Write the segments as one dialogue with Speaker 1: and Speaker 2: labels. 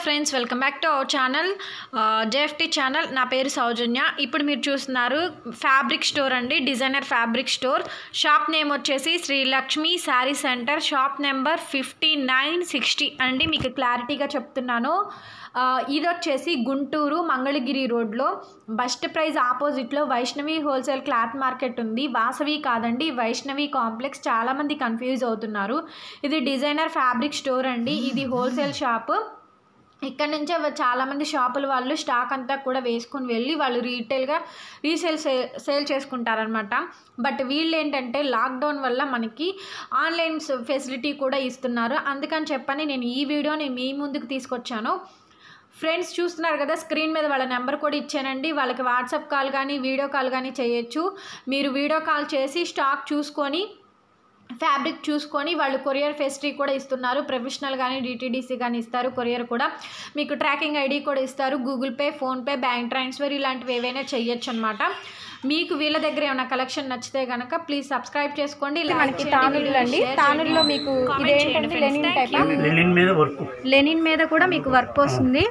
Speaker 1: Friends welcome back to our channel JFT channel నా పేరు సౌజన్య ఇప్పుడు మీరు చూస్తున్నారు ఫ్యాబ్రిక్ స్టోర్ అండి designer fabric store shop name వచ్చేసి Sri Lakshmi sari centre shop number fifty nine sixty అండి మీకు క్లారిటీగా చెప్తున్నాను ఆ, ఇది వచ్చేసి గుంటూరు మంగళగిరి రోడ్లో బస్ట్ ప్రైజ్ ఆపోజిట్లో వైష్ణవి హోల్సేల్ క్లాత్ మార్కెట్ ఉంది వాసవి కాదండి వైష్ణవి కాంప్లెక్స్ చాలామంది కన్ఫ్యూజ్ అవుతున్నారు ఇది డిజైనర్ ఫ్యాబ్రిక్ స్టోర్ అండి ఇది హోల్సేల్ షాప్ ఇక్కడ నుంచే వ- చాలామంది షాపుల వాళ్ళు స్టాక్ అంతా కూడా వేసుకొని వెళ్ళి వాళ్ళు రీటైల్గా రీసేల్ సే సేల్ చేసుకుంటారనమాట బట్ వీళ్ళు ఏంటంటే లాక్డౌన్ వల్ల మనకి ఆన్లైన్ ఫెసిలిటీ కూడా ఇస్తున్నారు అందుకని చెప్పని నేను ఈ వీడియోని మీ ముందుకు తీసుకొచ్చాను ఫ్రెండ్స్ చూస్తున్నారు కదా స్క్రీన్ మీద వాళ్ళ నెంబర్ కూడా ఇచ్చానండి వాళ్ళకి వాట్సాప్ కాల్ కానీ వీడియో కాల్ కానీ చేయొచ్చు మీరు వీడియో కాల్ చేసి స్టాక్ చూసుకొని ఫ్యాబ్రిక్ చూసుకొని వాళ్ళు కొరియర్ ఫెసిలిటీ కూడా ఇస్తున్నారు ప్రొఫెషనల్ కానీ డిటీడీసీ కానీ ఇస్తారు కొరియర్ కూడా మీకు ట్రాకింగ్ ఐడి కూడా ఇస్తారు Google Pay PhonePe bank transfer ఇలాంటివి ఏవైనా చెయ్యొచ్చు అనమాట మీకు వీళ్ళ దగ్గర ఏమైనా కలెక్షన్ నచ్చితే కనుక ప్లీజ్ సబ్స్క్రైబ్ చేసుకోండి like
Speaker 2: మనకి
Speaker 1: చేయండి,
Speaker 2: తానులు
Speaker 1: video
Speaker 2: అండి
Speaker 1: share
Speaker 2: తానుల్లో
Speaker 1: చేయండి.
Speaker 2: మీకు
Speaker 1: Comment
Speaker 2: ఇదేంటండి
Speaker 1: చేయండి friends.
Speaker 2: Linen
Speaker 1: Thank
Speaker 2: type
Speaker 1: you.
Speaker 3: Linen మీద వర్క్
Speaker 2: లెనిన్ మీద కూడా మీకు వర్క్ వస్తుంది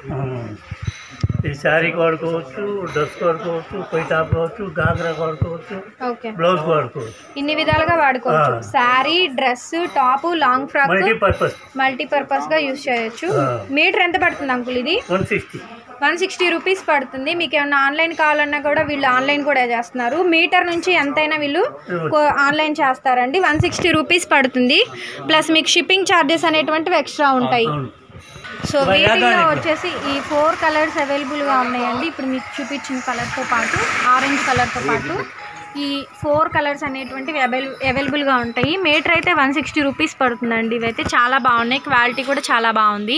Speaker 3: ఈ శారీకి వాడుకోవచ్చు డ్రెస్కి వాడుకోవచ్చు పైటాప్ కావచ్చు గాగ్రా వాడుకోవచ్చు
Speaker 2: ఓకే
Speaker 3: బ్లౌజ్ వాడుకోవచ్చు
Speaker 2: ఇన్ని విధాలుగా వాడుకోవచ్చు
Speaker 3: ఆ.
Speaker 2: Sari dress top long frock
Speaker 3: multipurpose
Speaker 2: multipurpose గా యూజ్ చేయొచ్చు
Speaker 3: ఆ.
Speaker 2: మీటర్ ఎంత పడుతుంది అంకుల్ ఇది
Speaker 3: one sixty
Speaker 2: one sixty rupees పడుతుంది మీకు ఏమైనా ఆన్లైన్ కావాలన్నా కూడా వీళ్ళు ఆన్లైన్ కూడా చేస్తున్నారు మీటర్ నుంచి ఎంతైనా వీళ్ళు కో- ఆన్లైన్ చేస్తారండి వన్ సిక్స్టీ రూపీస్ పడుతుంది ప్లస్ మీకు షిప్పింగ్ ఛార్జెస్ అనేటువంటివి ఎక్స్ట్రా ఉంటాయి సో
Speaker 3: మరి
Speaker 2: వీటిల్లో
Speaker 3: యాదానికి.
Speaker 2: వచ్చేసి ఈ ఫోర్ కలర్స్ అవైలబుల్గా ఉన్నాయండి ఇప్పుడు మీకు చూపించిన కలర్తో పాటు ఆరెంజ్ కలర్తో పాటు ఈ ఫోర్ కలర్స్ అనేటువంటివి అవైల అవైలబుల్గా ఉంటాయి మీటర్ అయితే వన్ సిక్స్టీ రూపీస్ పడుతుందండి ఇవైతే చాలా బాగున్నాయి క్వాలిటీ కూడా చాలా బాగుంది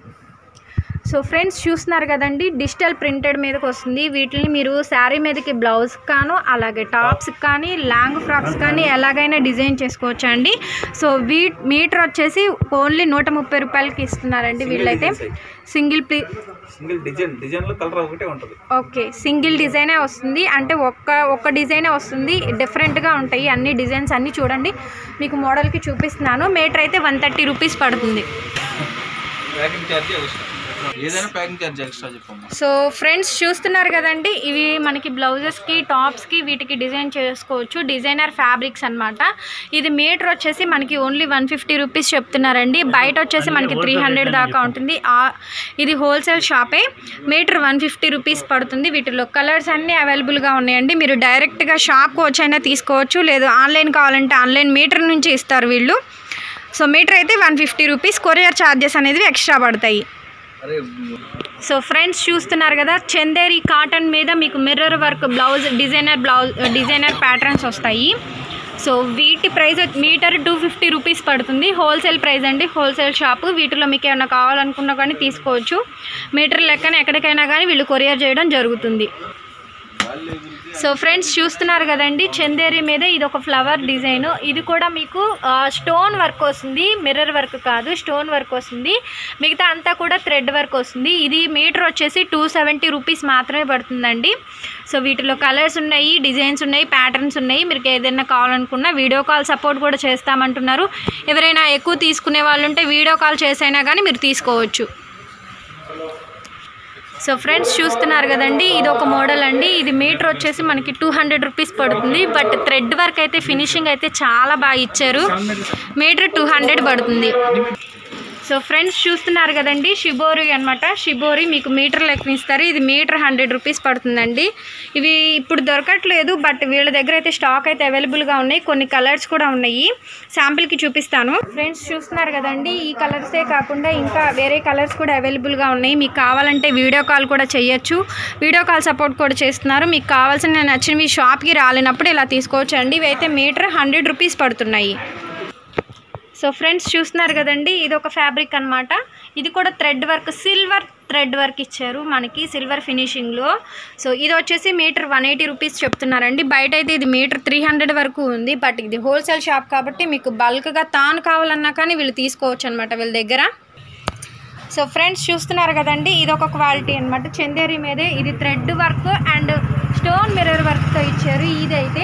Speaker 2: సో ఫ్రెండ్స్ చూస్తున్నారు కదండి డిజిటల్ ప్రింటెడ్ మీదకి వస్తుంది వీటిని మీరు శారీ మీదకి బ్లౌజ్ కాను అలాగే టాప్స్ కానీ లాంగ్ ఫ్రాక్స్ కానీ ఎలాగైనా డిజైన్ చేసుకోవచ్చు అండి సో వీ మీటర్ వచ్చేసి ఓన్లీ నూట ముప్పై రూపాయలకి ఇస్తున్నారండి వీళ్ళైతే సింగిల్ పీ
Speaker 4: సింగిల్ డిజైన్ డిజైన్లో కలర్ ఒకటే ఉంటుంది
Speaker 2: ఓకే సింగిల్ డిజైనే వస్తుంది అంటే ఒక్క ఒక్క డిజైనే వస్తుంది డిఫరెంట్గా ఉంటాయి అన్ని డిజైన్స్ అన్నీ చూడండి మీకు మోడల్కి చూపిస్తున్నాను మీటర్ అయితే వన్ థర్టీ రూపీస్ పడుతుంది
Speaker 4: ప్యాకింగ్ ఛార్జ్ ఎక్స్ట్రా ఏదైనా ప్యాకింగ్ ఛార్జ్ ఎక్స్ట్రా చెప్పమ్మా
Speaker 2: సో ఫ్రెండ్స్ చూస్తున్నారు కదండి ఇవి మనకి బ్లౌజెస్కి టాప్స్కి వీటికి డిజైన్ చేసుకోవచ్చు డిజైనర్ ఫ్యాబ్రిక్స్ అన్నమాట ఇది మీటర్ వచ్చేసి మనకి ఓన్లీ వన్ ఫిఫ్టీ రూపీస్ చెప్తున్నారండి బయట వచ్చేసి మనకి త్రీ హండ్రెడ్ దాకా ఉంటుంది ఆ- ఇది హోల్సేల్ షాపే మీటర్ వన్ ఫిఫ్టీ రూపీస్ పడుతుంది వీటిలో కలర్స్ అన్నీ అవైలబుల్గా ఉన్నాయండి మీరు డైరెక్ట్గా షాప్కి వచ్చైనా తీసుకోవచ్చు లేదు ఆన్లైన్ కావాలంటే ఆన్లైన్ మీటర్ నుంచి ఇస్తారు వీళ్ళు సో మీటర్ అయితే one fifty rupees courier charges అనేది ఎక్స్ట్రా పడతాయి
Speaker 4: అరే
Speaker 2: సో ఫ్రెండ్స్ చూస్తున్నారు కదా చందేరి కాటన్ మీద మీకు mirror work blouse designer blouse designer patterns వస్తాయి సో వీటి price metre two fifty rupees పడుతుంది హోల్సేల్ ప్రైస్ అండి హోల్సేల్ షాప్ వీటిలో మీకు ఏమైనా కావాలనుకున్నా కానీ తీసుకోవచ్చు మీటర్ లెక్కన ఎక్కడికైనా కానీ వీళ్ళు కొరియర్ చేయడం జరుగుతుంది సో ఫ్రెండ్స్ చూస్తున్నారు కదండి చందేరి మీద ఇది ఒక ఫ్లవర్ డిజైన్ ఇది కూడా మీకు ఆ, స్టోన్ వర్క్ వస్తుంది మిర్రర్ వర్క్ కాదు స్టోన్ వర్క్ వస్తుంది మిగతా అంతా కూడా థ్రెడ్ వర్క్ వస్తుంది ఇది మీటర్ వచ్చేసి టూ సెవెంటీ రూపీస్ మాత్రమే పడుతుందండి సో వీటిలో కలర్స్ ఉన్నాయి డిజైన్స్ ఉన్నాయి ప్యాటర్న్స్ ఉన్నాయి మీకు ఏదైనా కావాలనుకున్నా వీడియో కాల్ సపోర్ట్ కూడా చేస్తామంటున్నారు ఎవరైనా ఎక్కువ తీసుకునే వాళ్ళు ఉంటే వీడియో కాల్ చేసైనా కానీ మీరు తీసుకోవచ్చు సో ఫ్రెండ్స్ చూస్తున్నారు కదండి ఇది ఒక మోడల్ అండి ఇది మీటర్ వచ్చేసి మనకి టూ హండ్రెడ్ రూపీస్ పడుతుంది బట్ థ్రెడ్ వర్క్ అయితే ఫినిషింగ్ అయితే చాలా బాగా ఇచ్చారు మీటర్ టూ హండ్రెడ్ పడుతుంది సో ఫ్రెండ్స్ చూస్తున్నారు కదండి షిబోరి అనమాట షిబోరి మీకు మీటర్ లెక్కన ఇస్తారు ఇది మీటర్ హండ్రెడ్ రూపీస్ పడుతుందండి ఇవి ఇప్పుడు దొరకట్లేదు బట్ వీళ్ళ దగ్గర అయితే స్టాక్ అయితే అవైలబుల్గా ఉన్నాయి కొన్ని కలర్స్ కూడా ఉన్నాయి శాంపిల్కి చూపిస్తాను ఫ్రెండ్స్ చూస్తున్నారు కదండి ఈ కలర్సే కాకుండా ఇంకా వేరే కలర్స్ కూడా అవైలబుల్గా ఉన్నాయి మీకు కావాలంటే వీడియో కాల్ కూడా చేయొచ్చు వీడియో కాల్ సపోర్ట్ కూడా చేస్తున్నారు మీకు కావాల్సిన నచ్చినవి షాప్కి రాలేనప్పుడు ఇలా తీసుకోవచ్చు అండి ఇవి అయితే మీటర్ హండ్రెడ్ రూపీస్ పడుతున్నాయి సో ఫ్రెండ్స్ చూస్తున్నారు కదండి ఇది ఒక ఫ్యాబ్రిక్ అన్నమాట ఇది కూడా thread work silver thread work ఇచ్చారు మనకి సిల్వర్ ఫినిషింగ్లో సో ఇది వచ్చేసి మీటర్ వన్ ఎయిటీ రూపీస్ చెప్తున్నారండి బయట అయితే ఇది మీటర్ త్రీ హండ్రెడ్ వరకు ఉంది బట్ ఇది హోల్సేల్ షాప్ కాబట్టి మీకు బల్క్గా తాను కావాలన్నా కానీ వీళ్ళు తీసుకోవచ్చు అనమాట వీళ్ళ దగ్గర సో ఫ్రెండ్స్ చూస్తున్నారు కదండి ఇది ఒక క్వాలిటీ అనమాట చందేరి మీదే ఇది thread work and stone mirror వర్క్తో ఇచ్చారు ఇదైతే సో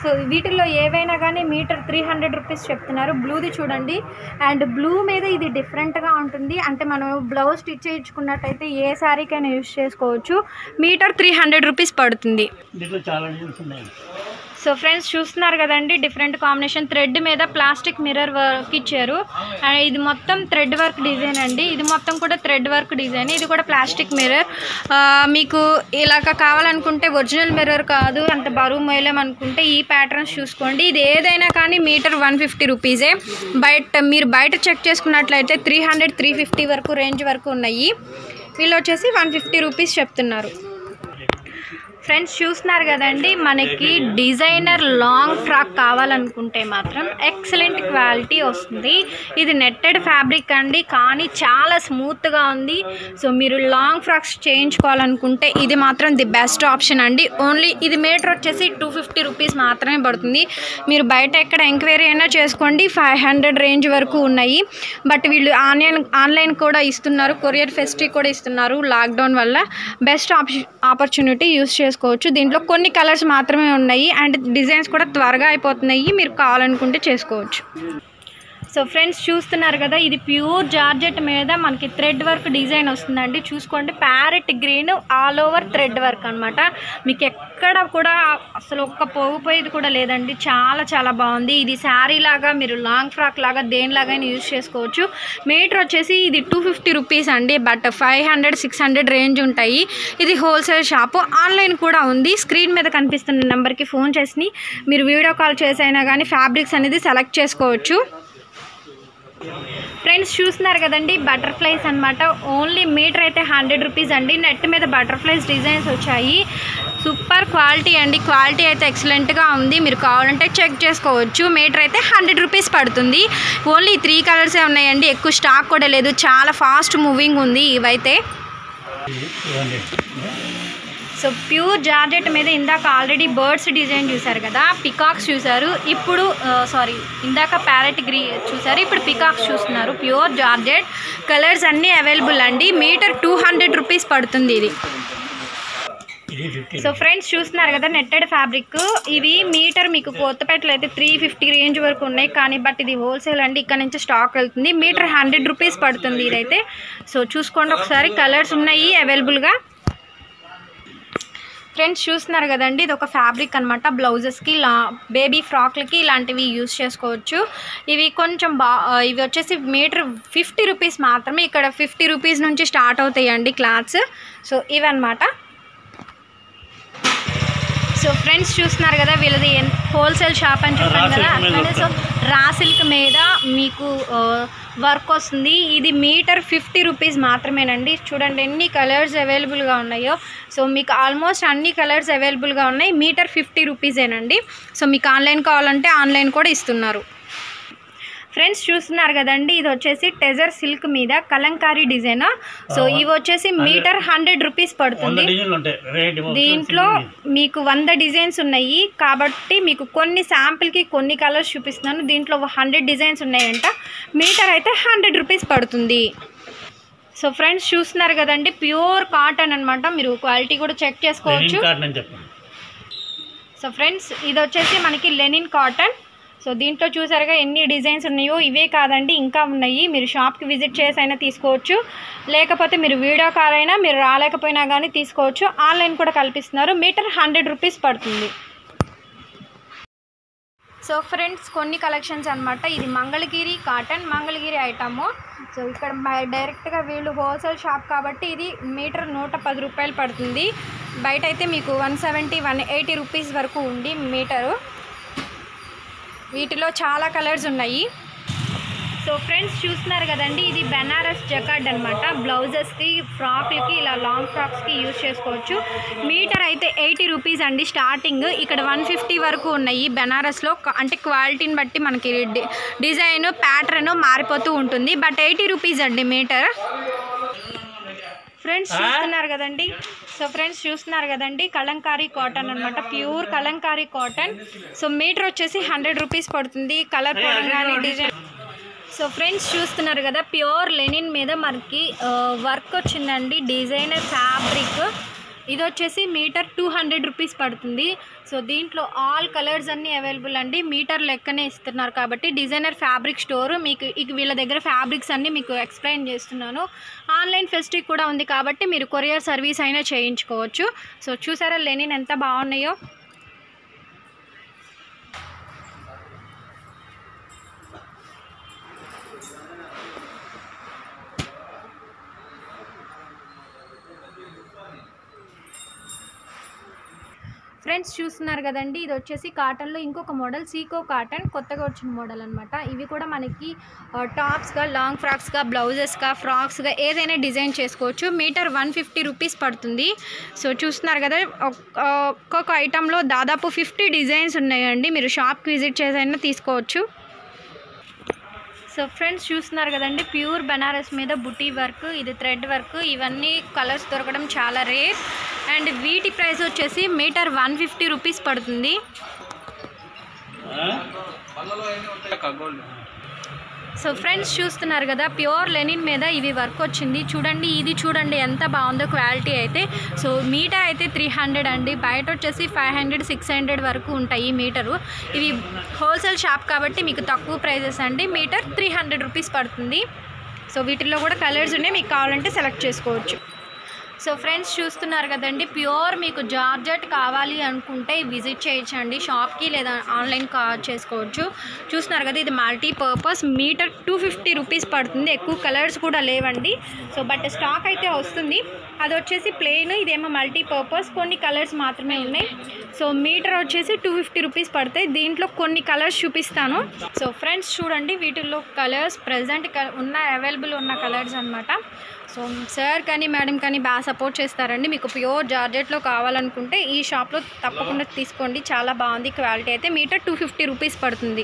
Speaker 2: సో వీటిల్లో ఏవైనా కానీ మీటర్ త్రీ హండ్రెడ్ రూపీస్ చెప్తున్నారు బ్లూది చూడండి అండ్ బ్లూ మీద ఇది డిఫరెంట్గా ఉంటుంది అంటే మనం బ్లౌజ్ స్టిచ్ చేయించుకున్నట్టయితే ఏ శారీకైనా యూస్ చేసుకోవచ్చు మీటర్ త్రీ హండ్రెడ్ రూపీస్ పడుతుంది
Speaker 3: దీంట్లో చాలా డిజైన్స్ ఉన్నాయి
Speaker 2: సో ఫ్రెండ్స్ చూస్తున్నారు కదండి డిఫరెంట్ కాంబినేషన్ థ్రెడ్ మీద ప్లాస్టిక్ మిర్రర్ వర్క్ ఇచ్చారు అండ్ ఇది మొత్తం థ్రెడ్ వర్క్ డిజైన్ అండి ఇది మొత్తం కూడా థ్రెడ్ వర్క్ డిజైన్ ఇది కూడా ప్లాస్టిక్ మిర్రర్ మీకు ఇలాగ కావాలనుకుంటే ఒరిజినల్ మిర్రర్ కాదు అంత బరువు మొయలేం అనుకుంటే ఈ ప్యాటర్న్స్ చూసుకోండి ఇది ఏదైనా కానీ మీటర్ వన్ ఫిఫ్టీ రూపీసే బయట మీరు బయట చెక్ చేసుకున్నట్లయితే త్రీ హండ్రెడ్ త్రీ ఫిఫ్టీ వరకు రేంజ్ వరకు ఉన్నాయి వీళ్ళు వచ్చేసి వన్ ఫిఫ్టీ రూపీస్ చెప్తున్నారు ఫ్రెండ్స్ చూస్తున్నారు కదండి మనకి డిజైనర్ లాంగ్ ఫ్రాక్ కావాలనుకుంటే మాత్రం ఎక్సలెంట్ క్వాలిటీ వస్తుంది ఇది నెట్టెడ్ ఫ్యాబ్రిక్ అండి కానీ చాలా స్మూత్గా ఉంది సో మీరు లాంగ్ ఫ్రాక్స్ చేయించుకోవాలనుకుంటే ఇది మాత్రం ది బెస్ట్ ఆప్షన్ అండి ఓన్లీ ఇది మీటర్ వచ్చేసి టూ ఫిఫ్టీ రూపీస్ మాత్రమే పడుతుంది మీరు బయట ఎక్కడ ఎంక్వైరీ అయినా చేసుకోండి ఫైవ్ హండ్రెడ్ రేంజ్ వరకు ఉన్నాయి బట్ వీళ్ళు ఆన్లైన్ ఆన్లైన్ కూడా ఇస్తున్నారు కొరియర్ ఫెస్టివ్ కూడా ఇస్తున్నారు లాక్డౌన్ వల్ల బెస్ట్ ఆప్షన్ ఆపర్చునిటీ యూస్ చేసుకోవచ్చు దీంట్లో కొన్ని కలర్స్ మాత్రమే ఉన్నాయి అండ్ డిజైన్స్ కూడా త్వరగా అయిపోతున్నాయి మీరు కావాలనుకుంటే చేసుకోవచ్చు సో ఫ్రెండ్స్ చూస్తున్నారు కదా ఇది ప్యూర్ జార్జెట్ మీద మనకి థ్రెడ్ వర్క్ డిజైన్ వస్తుందండి చూసుకోండి parrot green all over thread work అనమాట మీకు ఎక్కడ కూడా అసలు ఒక్క పోగిపోయేది కూడా లేదండి చాలా చాలా బాగుంది ఇది శారీ లాగా మీరు లాంగ్ ఫ్రాక్ లాగా దేనిలాగా యూజ్ చేసుకోవచ్చు మీటర్ వచ్చేసి ఇది టూ ఫిఫ్టీ రూపీస్ అండి but five hundred six hundred range ఉంటాయి ఇది హోల్సేల్ షాపు ఆన్లైన్ కూడా ఉంది స్క్రీన్ మీద కనిపిస్తున్న నెంబర్కి ఫోన్ చేసి మీరు వీడియో కాల్ చేసైనా కానీ ఫ్యాబ్రిక్స్ అనేది సెలెక్ట్ చేసుకోవచ్చు ఫ్రెండ్స్ చూస్తున్నారు కదండి బటర్ఫ్లైస్ అనమాట ఓన్లీ మీటర్ అయితే హండ్రెడ్ రూపీస్ అండి నెట్ మీద బటర్ఫ్లైస్ డిజైన్స్ వచ్చాయి సూపర్ క్వాలిటీ అండి క్వాలిటీ అయితే ఎక్సలెంట్గా ఉంది మీరు కావాలంటే చెక్ చేసుకోవచ్చు మీటర్ అయితే హండ్రెడ్ రూపీస్ పడుతుంది ఓన్లీ త్రీ కలర్సే ఉన్నాయండి ఎక్కువ స్టాక్ కూడా లేదు చాలా ఫాస్ట్ మూవింగ్ ఉంది ఇవైతే
Speaker 3: ఇవ్వండి
Speaker 2: సో ప్యూర్ జార్జెట్ మీద ఇందాక ఆల్రెడీ బర్డ్స్ డిజైన్ చూసారు కదా పికాక్స్ చూసారు ఇప్పుడు సారీ ఇందాక ప్యారెట్ గ్రీ చూసారు ఇప్పుడు పికాక్స్ చూస్తున్నారు ప్యూర్ జార్జెట్ కలర్స్ అన్నీ అవైలబుల్ అండి మీటర్ టూ హండ్రెడ్ రూపీస్ పడుతుంది ఇది
Speaker 3: ఇది ఫిఫ్టీ
Speaker 2: సో ఫ్రెండ్స్ చూస్తున్నారు కదా నెట్టెడ్ ఫ్యాబ్రిక్ ఇవి మీటర్ మీకు కొత్తపేటలో అయితే త్రీ ఫిఫ్టీ రేంజ్ వరకు ఉన్నాయి కానీ బట్ ఇది హోల్సేల్ అండి ఇక్కడ నుంచి స్టాక్ వెళ్తుంది మీటర్ హండ్రెడ్ రూపీస్ పడుతుంది ఇదైతే సో చూసుకోండి ఒకసారి కలర్స్ ఉన్నాయి అవైలబుల్గా ఫ్రెండ్స్ చూస్తున్నారు కదండి ఇది ఒక ఫ్యాబ్రిక్ అనమాట బ్లౌజెస్కి లా బేబీ ఫ్రాక్లకి ఇలాంటివి యూస్ చేసుకోవచ్చు ఇవి కొంచెం బా ఇవి వచ్చేసి మీటర్ ఫిఫ్టీ రూపీస్ మాత్రమే ఇక్కడ ఫిఫ్టీ రూపీస్ నుంచి స్టార్ట్ అవుతాయండి క్లాత్స్ సో ఇవన్నమాట సో ఫ్రెండ్స్ చూస్తున్నారు కదా వీళ్ళది హోల్సేల్ షాప్ అని చెప్పాను కదా
Speaker 3: రా సిల్క్ మీద
Speaker 2: అట్లనే సో రా సిల్క్ మీద మీకు వర్క్ వస్తుంది ఇది మీటర్ ఫిఫ్టీ రూపీస్ మాత్రమేనండి చూడండి ఎన్ని కలర్స్ అవైలబుల్గా ఉన్నాయో సో మీకు ఆల్మోస్ట్ అన్ని కలర్స్ అవైలబుల్గా ఉన్నాయి మీటర్ ఫిఫ్టీ రూపీసేనండి సో మీకు ఆన్లైన్ కావాలంటే ఆన్లైన్ కూడా ఇస్తున్నారు ఫ్రెండ్స్ చూస్తున్నారు కదండి ఇది వచ్చేసి టెజర్ సిల్క్ మీద కలంకారీ డిజైన్ సో ఇవి వచ్చేసి మీటర్ హండ్రెడ్ రూపీస్
Speaker 3: వంద
Speaker 2: పడుతుంది
Speaker 3: డిజైన్లు ఉంటాయి రేట్
Speaker 2: దీంట్లో మీకు వంద డిజైన్స్ ఉన్నాయి కాబట్టి మీకు కొన్ని శాంపిల్కి కొన్ని కలర్స్ చూపిస్తున్నాను దీంట్లో హండ్రెడ్ డిజైన్స్ ఉన్నాయంట మీటర్ అయితే హండ్రెడ్ రూపీస్ పడుతుంది సో ఫ్రెండ్స్ చూస్తున్నారు కదండి ప్యూర్ కాటన్ అన్నమాట మీరు క్వాలిటీ కూడా చెక్ చేసుకోవచ్చు
Speaker 3: కార్డ్ అని చెప్పండి
Speaker 2: సో ఫ్రెండ్స్ ఇది వచ్చేసి మనకి లెనిన్ కాటన్ సో దీంట్లో చూసారుగా ఎన్ని డిజైన్స్ ఉన్నాయో ఇవే కాదండి ఇంకా ఉన్నాయి మీరు షాప్కి విజిట్ చేసి అయినా తీసుకోవచ్చు లేకపోతే మీరు వీడియో కాల్ అయినా మీరు రాలేకపోయినా కానీ తీసుకోవచ్చు ఆన్లైన్ కూడా కల్పిస్తున్నారు మీటర్ హండ్రెడ్ రూపీస్ పడుతుంది సో ఫ్రెండ్స్ కొన్ని కలెక్షన్స్ అన్నమాట ఇది Mangalagiri cotton Mangalagiri item so ఇక్కడ బయ- డైరెక్ట్గా వీళ్ళు హోల్సేల్ షాప్ కాబట్టి ఇది మీటర్ నూట పది రూపాయలు పడుతుంది బయట అయితే మీకు one seventy one eighty rupees వరకు ఉంది మీటరు వీటిలో చాలా కలర్స్ ఉన్నాయి సో ఫ్రెండ్స్ చూస్తున్నారు కదండి ఇది బెనారస్ జకార్డ్ అనమాట బ్లౌజెస్కి ఫ్రాక్లకి ఇలా లాంగ్ ఫ్రాక్స్కి యూజ్ చేసుకోవచ్చు మీటర్ అయితే ఎయిటీ రూపీస్ అండి స్టార్టింగ్ ఇక్కడ వన్ ఫిఫ్టీ వరకు ఉన్నాయి బెనారస్లో క- అంటే క్వాలిటీని బట్టి మనకి డి- డిజైన్ ప్యాటర్న్ మారిపోతూ ఉంటుంది బట్ ఎయిటీ రూపీస్ అండి మీటర్ ఫ్రెండ్స్ చూస్తున్నారు కదండి సో ఫ్రెండ్స్ చూస్తున్నారు కదండి కలంకారీ కాటన్ అన్నమాట pure kalamkari cotton so metre వచ్చేసి హండ్రెడ్ రూపీస్ పడుతుంది కలర్ పౌడర్ కానీ డిజైన్ సో ఫ్రెండ్స్ చూస్తున్నారు కదా ప్యూర్ లెనిన్ మీద మనకి వర్క్ వచ్చిందండి డిజైనర్ ఫ్యాబ్రిక్ ఇది వచ్చేసి మీటర్ టూ హండ్రెడ్ రూపీస్ పడుతుంది సో దీంట్లో ఆల్ కలర్స్ అన్నీ అవైలబుల్ అండి మీటర్ లెక్కనే ఇస్తున్నారు కాబట్టి డిజైనర్ ఫ్యాబ్రిక్ స్టోర్ మీకు ఇక వీళ్ళ దగ్గర ఫ్యాబ్రిక్స్ అన్నీ మీకు ఎక్స్ప్లెయిన్ చేస్తున్నాను ఆన్లైన్ ఫెస్టివ్ కూడా ఉంది కాబట్టి మీరు కొరియర్ సర్వీస్ అయినా చేయించుకోవచ్చు సో చూసారా లెనిన్ ఎంత బాగున్నాయో ఫ్రెండ్స్ చూస్తున్నారు కదండి ఇది వచ్చేసి కాటన్లో ఇంకొక మోడల్ సీకో కాటన్ కొత్తగా వచ్చిన మోడల్ అనమాట ఇవి కూడా మనకి ఆ, టాప్స్గా లాంగ్ ఫ్రాక్స్గా బ్లౌజెస్గా ఫ్రాక్స్గా ఏదైనా డిజైన్ చేసుకోవచ్చు మీటర్ వన్ ఫిఫ్టీ రూపీస్ పడుతుంది సో చూస్తున్నారు కదా ఒక్- ఆ, ఒక్కొక్క ఐటెంలో దాదాపు ఫిఫ్టీ డిజైన్స్ ఉన్నాయండి మీరు షాప్కి విజిట్ చేసైనా తీసుకోవచ్చు సో ఫ్రెండ్స్ చూస్తున్నారు కదండి ప్యూర్ బనారస్ మీద బుటీ వర్క్ ఇది థ్రెడ్ వర్క్ ఇవన్నీ కలర్స్ దొరకడం చాలా రేర్ అండ్ వీటి ప్రైస్ వచ్చేసి మీటర్ వన్ ఫిఫ్టీ రూపీస్ పడుతుంది
Speaker 4: పళ్ళలో అయినా ఉంటాయి గోల్డ్
Speaker 2: సో ఫ్రెండ్స్ చూస్తున్నారు కదా ప్యూర్ లెనిన్ మీద ఇవి వర్క్ వచ్చింది చూడండి ఇది చూడండి ఎంత బాగుందో క్వాలిటీ అయితే సో మీటర్ అయితే త్రీ హండ్రెడ్ అండి బయట వచ్చేసి ఫైవ్ హండ్రెడ్ సిక్స్ హండ్రెడ్ వరకు ఉంటాయి ఈ మీటరు ఇవి హోల్సేల్ షాప్ కాబట్టి మీకు తక్కువ ప్రైజెస్ అండి మీటర్ త్రీ హండ్రెడ్ రూపీస్ పడుతుంది సో వీటిల్లో కూడా కలర్స్ ఉన్నాయి మీకు కావాలంటే సెలెక్ట్ చేసుకోవచ్చు సో ఫ్రెండ్స్ చూస్తున్నారు కదండి ప్యూర్ మీకు జార్జెట్ కావాలి అనుకుంటే విజిట్ చేయొచ్చండి షాప్కి లేదా ఆన్లైన్ కా చేసుకోవచ్చు చూస్తున్నారు కదా ఇది multi purpose metre two fifty rupees పడుతుంది ఎక్కువ కలర్స్ కూడా లేవండి సో బట్ స్టాక్ అయితే వస్తుంది అది వచ్చేసి ప్లెయిన్ ఇదేమో మల్టీ పర్పస్ కొన్ని కలర్స్ మాత్రమే ఉన్నాయి సో మీటర్ వచ్చేసి టూ ఫిఫ్టీ రూపీస్ పడతాయి దీంట్లో కొన్ని కలర్స్ చూపిస్తాను సో ఫ్రెండ్స్ చూడండి వీటిల్లో కలర్స్ ప్రజెంట్ ఉన్న అవైలబుల్ ఉన్న కలర్స్ అన్నమాట సో సార్ కానీ మేడం కానీ బాగా సపోర్ట్ చేస్తారండి మీకు ప్యూర్ జార్జెట్లో కావాలనుకుంటే ఈ షాప్లో తప్పకుండా తీసుకోండి చాలా బాగుంది క్వాలిటీ అయితే మీటర్ టూ ఫిఫ్టీ రూపీస్ పడుతుంది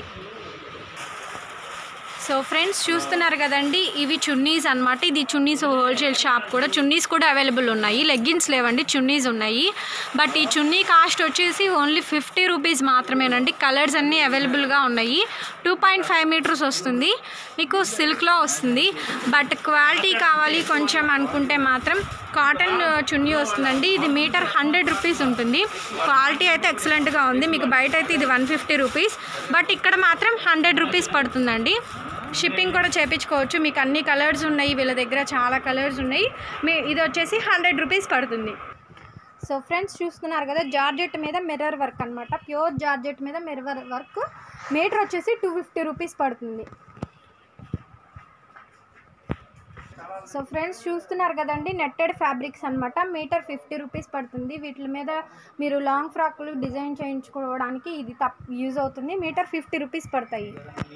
Speaker 2: సో ఫ్రెండ్స్ చూస్తున్నారు కదండి ఇవి చున్నీస్ అన్నమాట ఇది చున్నీస్ హోల్సేల్ షాప్ కూడా చున్నీస్ కూడా అవైలబుల్ ఉన్నాయి లెగ్గిన్స్ లేవండి చున్నీస్ ఉన్నాయి బట్ ఈ చున్నీ కాస్ట్ వచ్చేసి ఓన్లీ ఫిఫ్టీ రూపీస్ మాత్రమేనండి కలర్స్ అన్నీ అవైలబుల్గా ఉన్నాయి టూ పాయింట్ ఫైవ్ మీటర్స్ వస్తుంది మీకు సిల్క్లో వస్తుంది బట్ క్వాలిటీ కావాలి కొంచెం అనుకుంటే మాత్రం కాటన్ చున్నీ వస్తుందండి ఇది మీటర్ హండ్రెడ్ రూపీస్ ఉంటుంది క్వాలిటీ అయితే ఎక్సలెంట్గా ఉంది మీకు బయట అయితే ఇది వన్ ఫిఫ్టీ రూపీస్ బట్ ఇక్కడ మాత్రం హండ్రెడ్ రూపీస్ పడుతుందండి షిప్పింగ్ కూడా చేయించుకోవచ్చు మీకు అన్ని కలర్స్ ఉన్నాయి వీళ్ళ దగ్గర చాలా కలర్స్ ఉన్నాయి మీ ఇది వచ్చేసి హండ్రెడ్ రూపీస్ పడుతుంది సో ఫ్రెండ్స్ చూస్తున్నారు కదా జార్జెట్ మీద మిర్రర్ వర్క్ అనమాట ప్యూర్ జార్జెట్ మీద మిర్రర్ వర్క్ మీటర్ వచ్చేసి టూ ఫిఫ్టీ రూపీస్ పడుతుంది సో ఫ్రెండ్స్ చూస్తున్నారు కదండి నెట్టెడ్ ఫ్యాబ్రిక్స్ అనమాట మీటర్ ఫిఫ్టీ రూపీస్ పడుతుంది వీటి మీద మీరు లాంగ్ ఫ్రాక్లు డిజైన్ చేయించుకోవడానికి ఇది తప్ యూజ్ అవుతుంది మీటర్ ఫిఫ్టీ రూపీస్ పడతాయి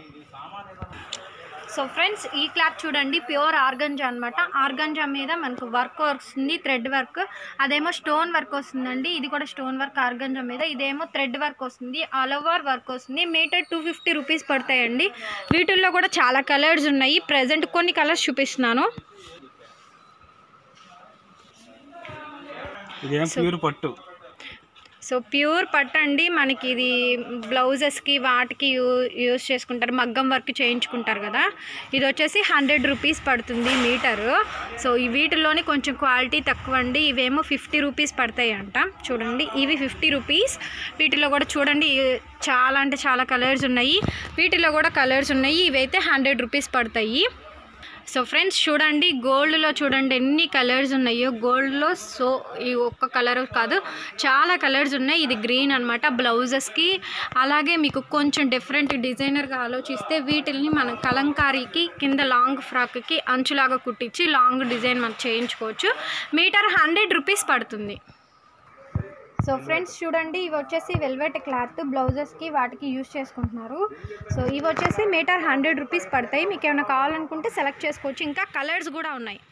Speaker 2: సో ఫ్రెండ్స్ ఈ క్లాత్ చూడండి ప్యూర్ ఆర్గంజా అనమాట ఆర్గంజా మీద మనకు వర్క్ వస్తుంది థ్రెడ్ వర్క్ అదేమో స్టోన్ వర్క్ వస్తుందండి ఇది కూడా స్టోన్ వర్క్ ఆర్గంజా మీద ఇదేమో థ్రెడ్ వర్క్ వస్తుంది ఆల్ ఓవర్ వర్క్ వస్తుంది మీటర్ టూ ఫిఫ్టీ రూపీస్ పడతాయండి వీటిల్లో కూడా చాలా కలర్స్ ఉన్నాయి ప్రజెంట్ కొన్ని కలర్స్ చూపిస్తున్నాను
Speaker 4: ఇదేం ప్యూర్ పట్టు
Speaker 2: సో ప్యూర్ పట్టు అండి మనకి ఇది బ్లౌజెస్కి వాటికి యూ యూస్ చేసుకుంటారు మగ్గం వర్క్ చేయించుకుంటారు కదా ఇది వచ్చేసి హండ్రెడ్ రూపీస్ పడుతుంది మీటరు సో ఈ వీటిలోని కొంచెం క్వాలిటీ తక్కువ అండి ఇవేమో ఫిఫ్టీ రూపీస్ పడతాయి అంట చూడండి ఇవి ఫిఫ్టీ రూపీస్ వీటిలో కూడా చూడండి చాలా అంటే చాలా కలర్స్ ఉన్నాయి వీటిలో కూడా కలర్స్ ఉన్నాయి ఇవైతే హండ్రెడ్ రూపీస్ పడతాయి సో ఫ్రెండ్స్ చూడండి గోల్డ్లో చూడండి ఎన్ని కలర్స్ ఉన్నాయో గోల్డ్లో సో ఈ ఒక్క కలర్ కాదు చాలా కలర్స్ ఉన్నాయి ఇది గ్రీన్ అనమాట బ్లౌజెస్కి అలాగే మీకు కొంచెం డిఫరెంట్ డిజైనర్గా ఆలోచిస్తే వీటిని మనం కలంకారీకి కింద లాంగ్ ఫ్రాక్కి అంచులాగా కుట్టించి లాంగ్ డిజైన్ మనం చేయించుకోవచ్చు మీటర్ హండ్రెడ్ రూపీస్ పడుతుంది సో ఫ్రెండ్స్ చూడండి ఇవి వచ్చేసి వెల్వెట్ క్లాత్ బ్లౌజెస్కి వాటికి యూస్ చేసుకుంటున్నారు సో ఇవి వచ్చేసి మీటర్ హండ్రెడ్ రూపీస్ పడతాయి మీకు ఏమైనా కావాలనుకుంటే సెలెక్ట్ చేసుకోవచ్చు ఇంకా కలర్స్ కూడా ఉన్నాయి